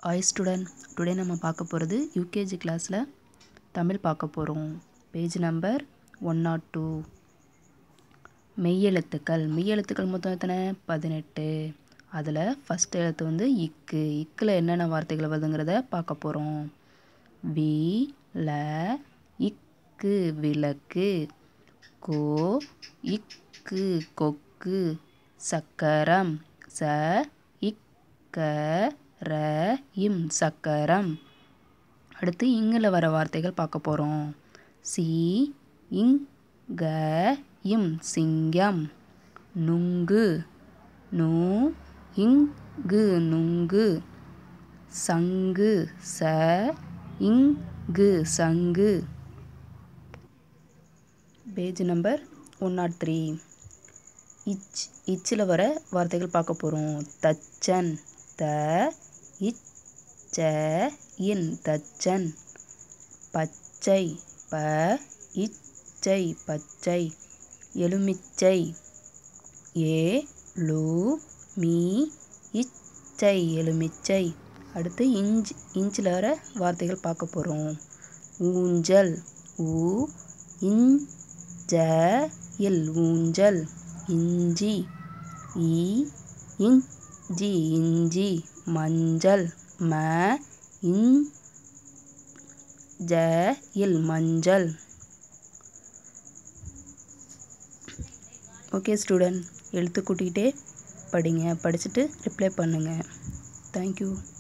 hi student today நம்ம பார்க்க போகிறது யூகேஜி கிளாஸில் தமிழ் பார்க்க போகிறோம் page number one not two மெய்யெழுத்துக்கள் மெய்யெழுத்துக்கள் மொத்தம் எத்தனை பதினெட்டு அதில் ஃபஸ்ட் எழுத்து வந்து இக்கு இக்கில் என்னென்ன வார்த்தைகள் வருதுங்கிறத பார்க்க போகிறோம் வி ல இக்கு விளக்கு கோ இக்கு கொக்கு சக்கரம் ச இக்க ர இம் சக்கரம் அடுத்து இங்கில் வர வார்த்தைகள் பார்க்க போகிறோம் சி இங் க இம் சிங்கம் நுங்கு நு இங்கு நுங்கு சங்கு ச இங்கு சங்கு page number one not three இச் இச்சில் வர வார்த்தைகள் பார்க்க போகிறோம் தச்சன் த இச்ச இன் தச்சன் பச்சை ப இச்சை பச்சை எலுமிச்சை ஏ லு மீ இச்சை எலுமிச்சை அடுத்து இஞ்ச் இஞ்சில் வர வார்த்தைகள் பார்க்க போகிறோம் ஊஞ்சல் ஊ இஞ்ச இல் ஊஞ்சல் இஞ்சி ஈ இஞ்சி இஞ்சி மஞ்சள் ம இஞ் ஜ இல் மஞ்சள் ஓகே ஸ்டூடெண்ட் எழுத்து கூட்டிகிட்டே படிங்க படிச்சுட்டு ரிப்ளை பண்ணுங்கள் தேங்க்யூ